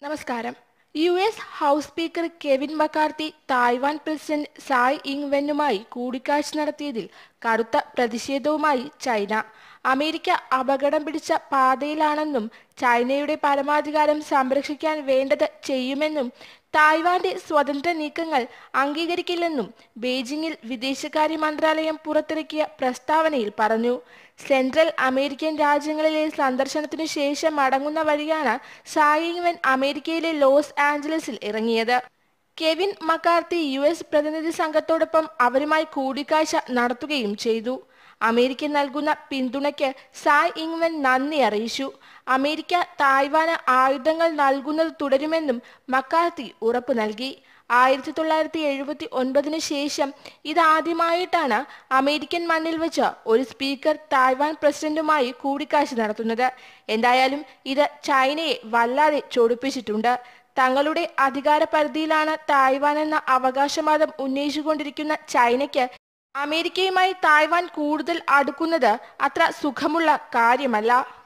നമസ്കാരം U S house speaker Kevin McCarthy Taiwan president Tsai Ing വെന്നുമായി കൂടിക്കാഴ്ച നടത്തിയതിൽ കടുത്ത പ്രതിഷേധവുമായി ചൈന അമേരിക്ക അപകടം പിടിച്ച പാതയിലാണെന്നും ചൈനയുടെ പരമാധികാരം സംരക്ഷിക്കാൻ വേണ്ടത് ചെയ്യുമെന്നും തായ്വാന്റെ സ്വതന്ത്ര നീക്കങ്ങൾ അംഗീകരിക്കില്ലെന്നും ബീജിംഗിൽ വിദേശകാര്യ മന്ത്രാലയം പുറത്തിറക്കിയ പ്രസ്താവനയിൽ പറഞ്ഞു സെൻട്രൽ അമേരിക്കൻ രാജ്യങ്ങളിലെ സന്ദർശനത്തിനു ശേഷം മടങ്ങുന്ന വഴിയാണ് സായിങ്വൻ അമേരിക്കയിലെ ലോസ് ആഞ്ചലസിൽ ഇറങ്ങിയത് കെവിൻ മക്കാർത്തി യു എസ് പ്രതിനിധി സംഘത്തോടൊപ്പം അവരുമായി കൂടിക്കാഴ്ച നടത്തുകയും ചെയ്തു അമേരിക്ക നൽകുന്ന പിന്തുണയ്ക്ക് സായ് ഇങ്വൻ നന്ദി അറിയിച്ചു അമേരിക്ക തായ്വാന് ആയുധങ്ങൾ നൽകുന്നത് തുടരുമെന്നും മക്കാർത്തി ഉറപ്പു നൽകി ആയിരത്തി തൊള്ളായിരത്തി എഴുപത്തി ഒൻപതിന് ശേഷം ഇതാദ്യമായിട്ടാണ് അമേരിക്കൻ മണ്ണിൽ വെച്ച് ഒരു സ്പീക്കർ തായ്വാൻ പ്രസിഡന്റുമായി കൂടിക്കാഴ്ച നടത്തുന്നത് എന്തായാലും ഇത് ചൈനയെ വല്ലാതെ ചൊടിപ്പിച്ചിട്ടുണ്ട് തങ്ങളുടെ അധികാര പരിധിയിലാണ് തായ്വാൻ എന്ന അവകാശവാദം ഉന്നയിച്ചുകൊണ്ടിരിക്കുന്ന ചൈനയ്ക്ക് അമേരിക്കയുമായി തായ്വാൻ കൂടുതൽ അടുക്കുന്നത് അത്ര സുഖമുള്ള കാര്യമല്ല